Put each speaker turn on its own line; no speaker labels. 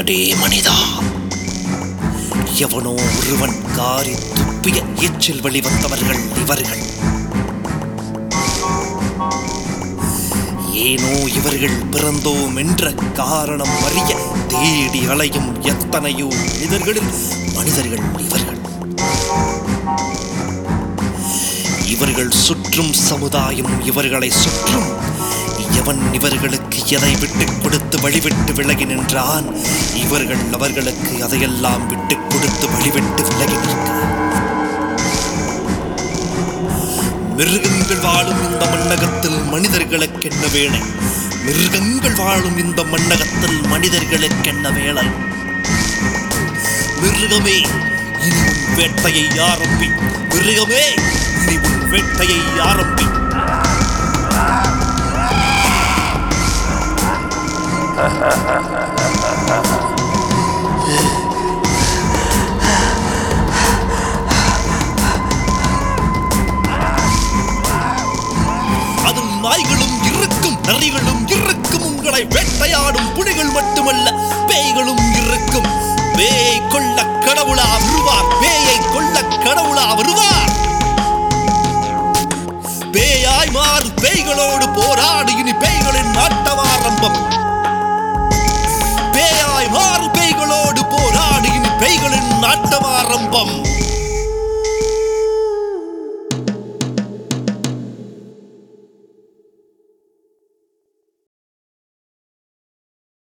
அடே மனிதா எவனோ ஒருவன் காரி துப்பிய எச்சில் வெளிவந்தவர்கள் இவர்கள் ஏனோ இவர்கள் பிறந்தோம் என்ற காரணம் அறிய தேடி அலையும் எத்தனையோ மனிதர்களில் மனிதர்கள் இவர்கள் இவர்கள் சுற்றும் சமுதாயம் இவர்களை சுற்றும் எவன் இவர்களுக்கு எதை விட்டுக் கொடுத்து வழிவிட்டு விலகி நின்றான் இவர்கள் அவர்களுக்கு அதையெல்லாம் விட்டுக் கொடுத்து வழிவிட்டு விலகி நிற்க மிருகங்கள் வாழும் இந்த மண்ணகத்தில் மனிதர்களுக்கு என்ன வேலை மிருகங்கள் வாழும் இந்த மண்ணகத்தில் மனிதர்களுக்கு என்ன வேலை மிருகமே இனி உன் வேட்டையை ஆரம்பி மிருகமே இனி உன் வேட்டையை ஆரம்பி அதில் நாய்களும் இருக்கும் நரிகளும் இருக்கும் உங்களை வேட்டையாடும் புலிகள் மட்டுமல்ல பேய்களும் இருக்கும் பேயை கொள்ள கடவுளா வருவார் பேயை கொள்ள கடவுளா வருவார் பேயாய் மாறு பேய்களோடு போராடு இனி பேய்களின் நாட்டம் ஆரம்பம் பேயாய் மாறு பேய்களோடு போராடு இனி பேய்களின் நாட்டம் ஆரம்பம்